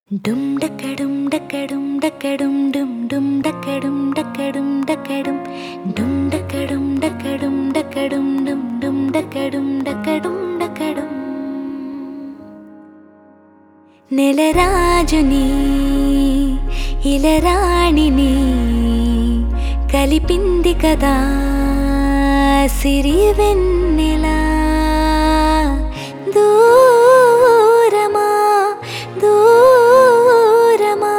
డుమ్ డక్కడుమ్ డక్కడుమ్ డక్కడుమ్ డుమ్ డుమ్ డక్కడుమ్ డక్కడుమ్ డక్కడుమ్ డుమ్ డక్కడుమ్ డక్కడుమ్ డక్కడుమ్ డుమ్ డుమ్ డక్కడుమ్ డక్కడుమ్ డక్కడుమ్ నెలరాజుని ఇలరాణిని కలిపింది కదా సిరి వెన్నెలా దూరమా దూరమా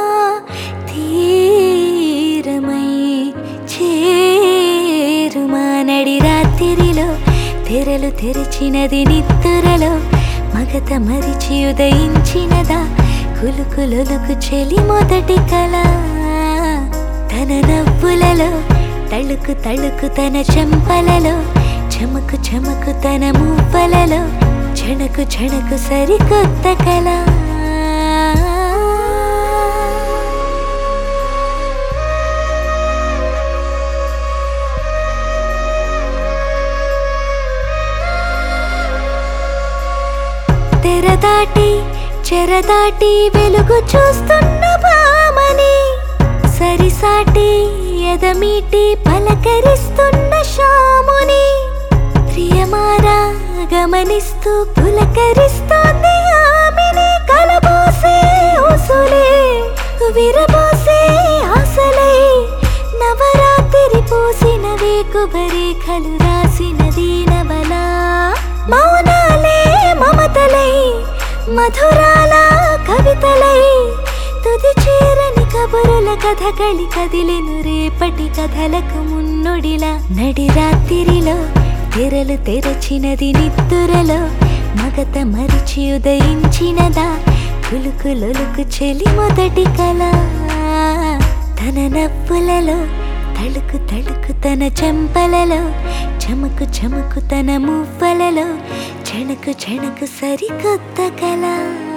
తీరమై చేరుమా నడి రాత్రిలో తెరలు తెరిచినది నిద్దురలో మగత మరిచి ఉదయించినదా కులుకులొలుకు చెలి మొదటి కళ తన నవ్వులలో తళుకు తళుకు తన చెంపలలో చమకు చమకు తన మువ్వలలో చెణకు చెణకు సరికొత్త కళ తెరదాటి చెరదాటి వెలుగు చూస్తున్న భామని సరిసాటి ఎదమీటి పలకరిస్తున్న శాముని ప్రియమారా గమనిస్తూ పులకరిస్తోంది ఆమెని కలబోసే ఊసులే విరబోసే ఆశలై నవరాత్రి పోసిన వేకుబరేఖలు రాసినది నవల మౌనాలే మమతలై మధురాల కవితలై తుది చేరని కబురుల కథ కళి కదిలెను రేపటి కథలకు మున్నుడిలా నడి రాత్రిలో తెరలు తెరచినది నిద్దురలో మగత మరిచి ఉదయించినదా కులుకులొలుకు చెలి మొదటి కళ తన నవ్వులలో తళుకు తళుకు తన చెంపలలో చమకు చమకు తన మువ్వలలో చెణకు చెణకు సరికొత్త కళ